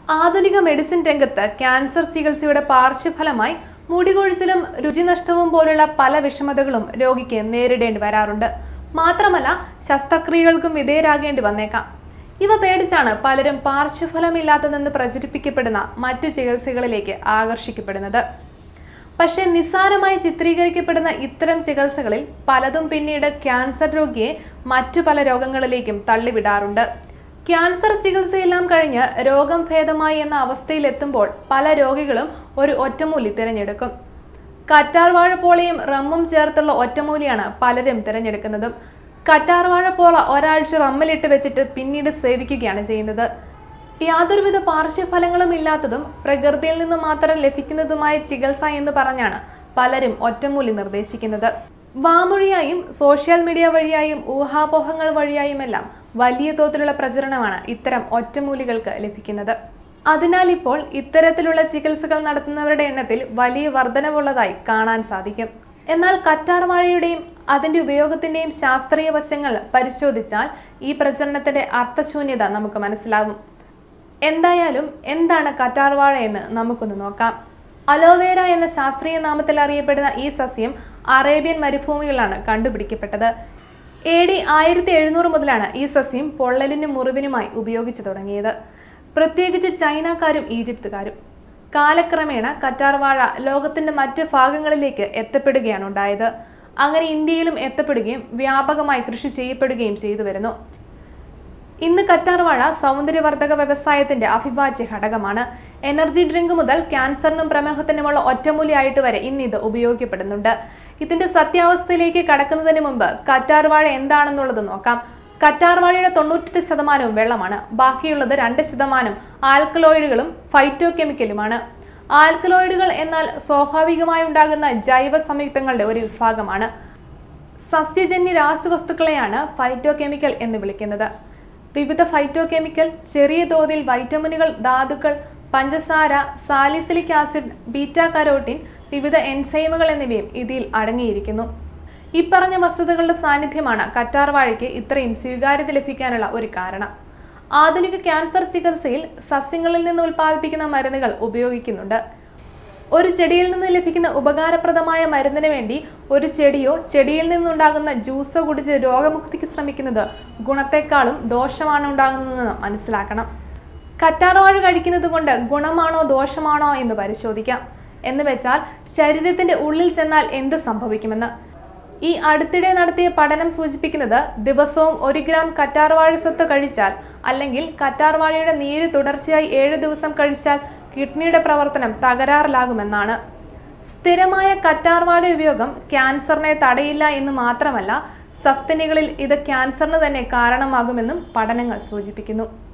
ആധുനിക മെഡിസിൻ രംഗത്ത് ക്യാൻസർ ചികിത്സയുടെ പാർശ്വഫലമായി മുടികൊഴിച്ചിലും രുചിനഷ്ടവും പോലുള്ള പല വിഷമതകളും രോഗിക്ക് നേരിടേണ്ടി വരാറുണ്ട് മാത്രമല്ല ശസ്ത്രക്രിയകൾക്കും വിധേയരാകേണ്ടി വന്നേക്കാം ഇവ പേടിച്ചാണ് പലരും പാർശ്വഫലമില്ലാത്തതെന്ന് പ്രചരിപ്പിക്കപ്പെടുന്ന മറ്റു ചികിത്സകളിലേക്ക് ആകർഷിക്കപ്പെടുന്നത് പക്ഷേ നിസ്സാരമായി ചിത്രീകരിക്കപ്പെടുന്ന ഇത്തരം ചികിത്സകളിൽ പലതും പിന്നീട് ക്യാൻസർ രോഗിയെ മറ്റു പല രോഗങ്ങളിലേക്കും തള്ളിവിടാറുണ്ട് ക്യാൻസർ ചികിത്സയെല്ലാം കഴിഞ്ഞ് രോഗം ഭേദമായി എന്ന അവസ്ഥയിലെത്തുമ്പോൾ പല രോഗികളും ഒരു ഒറ്റമൂലി തിരഞ്ഞെടുക്കും കറ്റാർവാഴപ്പോളയും റമ്മും ചേർത്തുള്ള ഒറ്റമൂലിയാണ് പലരും തിരഞ്ഞെടുക്കുന്നതും കറ്റാർവാഴപ്പോള ഒരാഴ്ച റമ്മിലിട്ട് വെച്ചിട്ട് പിന്നീട് സേവിക്കുകയാണ് ചെയ്യുന്നത് യാതൊരുവിധ പാർശ്വഫലങ്ങളും ഇല്ലാത്തതും പ്രകൃതിയിൽ നിന്ന് മാത്രം ലഭിക്കുന്നതുമായ ചികിത്സ എന്ന് പറഞ്ഞാണ് പലരും ഒറ്റമൂലി നിർദ്ദേശിക്കുന്നത് വാമൊഴിയായും സോഷ്യൽ മീഡിയ വഴിയായും ഊഹാപോഹങ്ങൾ വഴിയായുമെല്ലാം വലിയ തോതിലുള്ള പ്രചരണമാണ് ഇത്തരം ഒറ്റമൂലികൾക്ക് ലഭിക്കുന്നത് അതിനാൽ ഇപ്പോൾ ഇത്തരത്തിലുള്ള ചികിത്സകൾ നടത്തുന്നവരുടെ എണ്ണത്തിൽ വലിയ വർധനവുള്ളതായി കാണാൻ സാധിക്കും എന്നാൽ കറ്റാർവാഴയുടെയും അതിന്റെ ഉപയോഗത്തിന്റെയും ശാസ്ത്രീയ വശങ്ങൾ പരിശോധിച്ചാൽ ഈ പ്രചരണത്തിന്റെ അർത്ഥശൂന്യത നമുക്ക് മനസ്സിലാവും എന്തായാലും എന്താണ് കറ്റാർവാഴ എന്ന് നമുക്കൊന്ന് നോക്കാം അലോവേര എന്ന ശാസ്ത്രീയ നാമത്തിൽ അറിയപ്പെടുന്ന ഈ സസ്യം അറേബ്യൻ മരുഭൂമികളിലാണ് കണ്ടുപിടിക്കപ്പെട്ടത് എ ഡി ആയിരത്തി എഴുന്നൂറ് മുതലാണ് ഈ സസ്യം പൊള്ളലിനും മുറിവിനുമായി ഉപയോഗിച്ചു തുടങ്ങിയത് പ്രത്യേകിച്ച് ചൈനക്കാരും ഈജിപ്തുകാരും കാലക്രമേണ കറ്റാർവാഴ ലോകത്തിന്റെ മറ്റ് ഭാഗങ്ങളിലേക്ക് എത്തപ്പെടുകയാണ് ഉണ്ടായത് അങ്ങനെ ഇന്ത്യയിലും എത്തപ്പെടുകയും വ്യാപകമായി കൃഷി ചെയ്യപ്പെടുകയും ചെയ്തു വരുന്നു ഇന്ന് കറ്റാർവാഴ സൗന്ദര്യവർദ്ധക വ്യവസായത്തിന്റെ അവിഭാജ്യ ഘടകമാണ് എനർജി ഡ്രിങ്ക് മുതൽ ക്യാൻസറിനും പ്രമേഹത്തിനുമുള്ള ഒറ്റമൂലിയായിട്ട് വരെ ഇന്ന് ഇത് ഉപയോഗിക്കപ്പെടുന്നുണ്ട് ഇതിന്റെ സത്യാവസ്ഥയിലേക്ക് കടക്കുന്നതിന് മുമ്പ് കറ്റാർവാഴ എന്താണെന്നുള്ളത് നോക്കാം കറ്റാർവാഴയുടെ തൊണ്ണൂറ്റെട്ട് ശതമാനവും വെള്ളമാണ് ബാക്കിയുള്ളത് രണ്ട് ശതമാനം ആൽക്കലോയിഡുകളും ഫൈറ്റോ കെമിക്കലുമാണ് ആൽക്കലോയിഡുകൾ എന്നാൽ സ്വാഭാവികമായി ഉണ്ടാകുന്ന ജൈവ സംയുക്തങ്ങളുടെ ഒരു വിഭാഗമാണ് സസ്യജന്യ രാസവസ്തുക്കളെയാണ് ഫൈറ്റോ കെമിക്കൽ എന്ന് വിളിക്കുന്നത് വിവിധ ഫൈറ്റോ കെമിക്കൽ ചെറിയ തോതിൽ വൈറ്റമിനുകൾ ധാതുക്കൾ പഞ്ചസാര സാലിസിലിക് ആസിഡ് ബീറ്റാ കരോട്ടിൻ വിവിധ എൻസൈമുകൾ എന്നിവയും ഇതിൽ അടങ്ങിയിരിക്കുന്നു ഇപ്പറഞ്ഞ വസ്തുതകളുടെ സാന്നിധ്യമാണ് കറ്റാർവാഴയ്ക്ക് ഇത്രയും സ്വീകാര്യത ലഭിക്കാനുള്ള ഒരു കാരണം ആധുനിക ക്യാൻസർ ചികിത്സയിൽ സസ്യങ്ങളിൽ നിന്ന് ഉൽപ്പാദിപ്പിക്കുന്ന മരുന്നുകൾ ഉപയോഗിക്കുന്നുണ്ട് ഒരു ചെടിയിൽ നിന്ന് ലഭിക്കുന്ന ഉപകാരപ്രദമായ മരുന്നിന് വേണ്ടി ഒരു ചെടിയോ ചെടിയിൽ നിന്നുണ്ടാകുന്ന ജ്യൂസോ കുടിച്ച് രോഗമുക്തിക്ക് ശ്രമിക്കുന്നത് ഗുണത്തെക്കാളും ദോഷമാണ് ഉണ്ടാകുന്നതെന്ന് മനസ്സിലാക്കണം കറ്റാർവാഴ കഴിക്കുന്നത് കൊണ്ട് ഗുണമാണോ ദോഷമാണോ എന്ന് പരിശോധിക്കാം എന്ന് വെച്ചാൽ ശരീരത്തിന്റെ ഉള്ളിൽ ചെന്നാൽ എന്ത് സംഭവിക്കുമെന്ന് ഈ അടുത്തിടെ നടത്തിയ പഠനം സൂചിപ്പിക്കുന്നത് ദിവസവും ഒരു ഗ്രാം കറ്റാർവാഴ സത്ത് കഴിച്ചാൽ അല്ലെങ്കിൽ കറ്റാർവാഴയുടെ നീര് തുടർച്ചയായി ഏഴ് ദിവസം കഴിച്ചാൽ കിഡ്നിയുടെ പ്രവർത്തനം തകരാറിലാകുമെന്നാണ് സ്ഥിരമായ കറ്റാർവാഴ ഉപയോഗം ക്യാൻസറിനെ തടയില്ല എന്ന് മാത്രമല്ല സസ്തനികളിൽ ഇത് ക്യാൻസറിന് തന്നെ കാരണമാകുമെന്നും പഠനങ്ങൾ സൂചിപ്പിക്കുന്നു